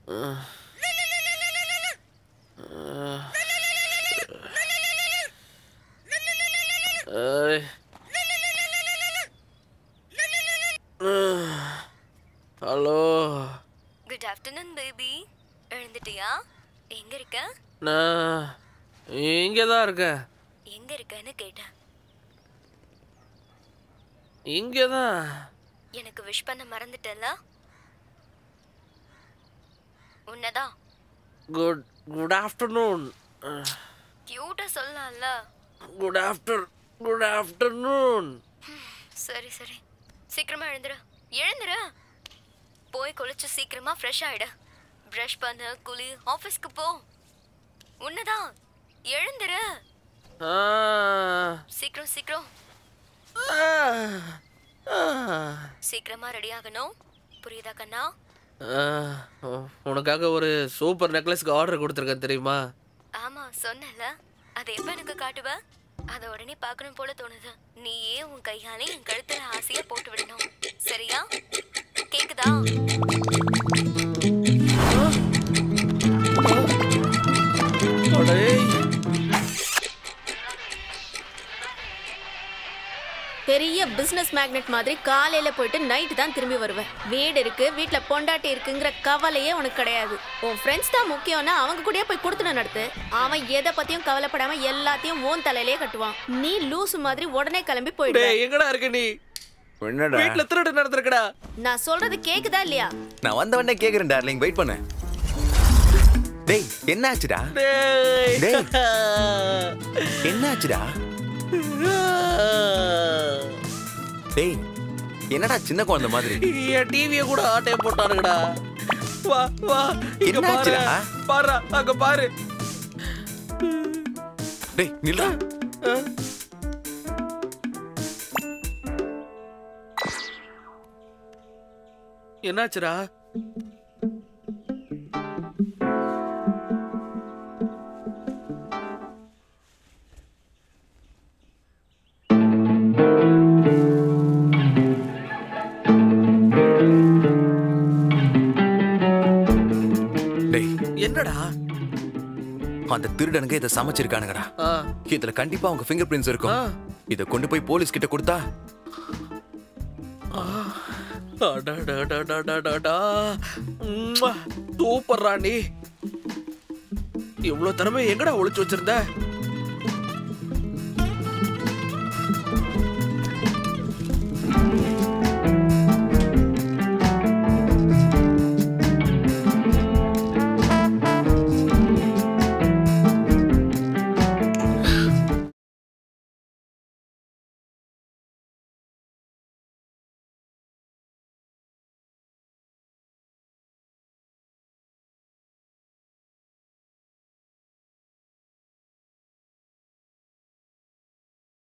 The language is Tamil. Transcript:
ஏய். ஹலோ குட் ஆஃப்டர்நூன் பேபி எழுந்துட்டியா எங்க இருக்க நான் இங்கே தான் இருக்கேன் எங்க இருக்கன்னு கேட்டேன் இங்கே தான் எனக்கு விஷ் பண்ண மறந்துட்டல உன்னதான் குட் குட் ஆஃப்டர்நூன் கியூட்டா சொல்லலாம்ல குட் ஆஃப்டர் குட் ஆஃப்டர்நூன் சரி சரி சீக்கிரமா எழுந்துரு எழுந்துரு போய் குளிச்சு சீக்கிரமா ஃப்ரெஷ் ஆயிடு ப்ரஷ் பண்ணு குளி ஆஃபீஸ்க்கு போ உன்னதான் எழுந்துரு சீக்கிரம் சீக்கிரம் சீக்கிரமா ரெடி ஆகணும் புரியுதா கண்ணா உனக்காக ஒரு சூப்பர் நெக்லஸ்க்கு ஆர்டர் கொடுத்துருக்கேன் தெரியுமா ஆமா சொன்னல அதை எப்ப எனக்கு காட்டுவ அத உடனே பார்க்கணும் போல தோணுது நீயே உன் கையாலே என் கழுத்துல ஆசையா போட்டு விடணும் சரியா கேக்குதா அடேய். பெரிய பிசினஸ் மேக்னெட் மாதிரி காலையில போயிட்டு நைட்டு தான் திரும்பி வருவேன் வீடு இருக்கு வீட்ல பொண்டாட்டி இருக்குங்கிற கவலையே உனக்கு கிடையாது உன் ஃப்ரெண்ட்ஸ் தான் முக்கியம்னா அவங்க கூடயே போய் கொடுத்துன நடத்து அவன் எதை பத்தியும் கவலைப்படாம எல்லாத்தையும் ஓன் தலையிலே கட்டுவான் நீ லூசு மாதிரி உடனே கிளம்பி போயிடு டேய் எங்கடா இருக்க நீ என்னடா வீட்ல திருடு நடந்திருக்கடா நான் சொல்றது கேக்குதா இல்லையா நான் வந்த உடனே கேக்குறேன் டார்லிங் வெயிட் பண்ணு டேய் என்னாச்சுடா டேய் டேய். என்னாச்சுடா டேய் என்னடா சின்ன குழந்தை மாதிரி என் டிவிய கூட ஆட்டைய போட்டானுங்கடா வா வா இங்க பாரு என்னாச்சுடா? பாரு அங்க பாரு டேய் நில்லா என்னாச்சுடா டேய் என்னடா அந்த திருடனுங்க இதை சமைச்சிருக்கானுங்கடா ஆ, இதுல கண்டிப்பா அவங்க ஃபிங்கர் பிரிண்ட்ஸ் ஆ. இருக்கும் இத கொண்டு போய் போலீஸ் கிட்ட கொடுத்தா அடடடடடடடா. உம்மா, சூப்பர் ராணி இவ்வளவு திறமை எங்கடா ஒளிச்சு வச்சிருந்த